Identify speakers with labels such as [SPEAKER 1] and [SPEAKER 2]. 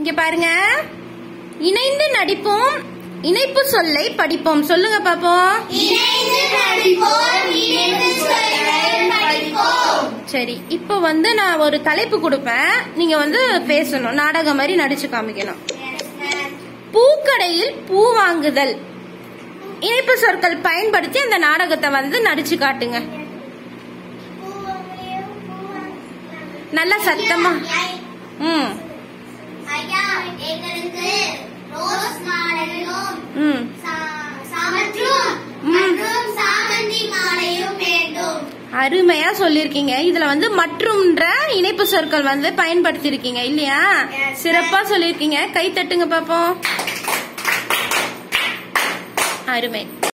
[SPEAKER 1] இங்க பாருங்க இணைந்து நடிப்போம் இணைப்பு சொல்லை படிப்போம் சொல்லுங்க பாப்போம்
[SPEAKER 2] இணைந்து நடிப்போம் இணைந்து சொல்லை படிப்போம்
[SPEAKER 1] சரி இப்போ வந்து நான் ஒரு தலைப்பு கொடுப்பேன் நீங்க வந்து பேசணும் நாடகம் மாதிரி நடிச்சு காமிக்கணும் பூக்கடையில் பூ வாங்குதல் இணைப்பு சொற்கள் பயன்படுத்தி அந்த நாடகத்தை வந்து நடிச்சு காட்டுங்க நல்லா சத்தமா ம்
[SPEAKER 2] ஐயா எங்களுக்கு ரோஸ் மாலையும்
[SPEAKER 1] ம்
[SPEAKER 2] சா- சாமற்றும் மற்றும் சாமந்தி மாலையும் வேண்டும்
[SPEAKER 1] அருமையா சொல்லிருக்கீங்க இதுல வந்து மற்றும்ன்ற இணைப்பு சொற்கள் வந்து பயன்படுத்திருக்கீங்க இல்லையா
[SPEAKER 2] Yes,
[SPEAKER 1] சிறப்பா சொல்லிருக்கீங்க கை தட்டுங்க பாப்போம் அருமை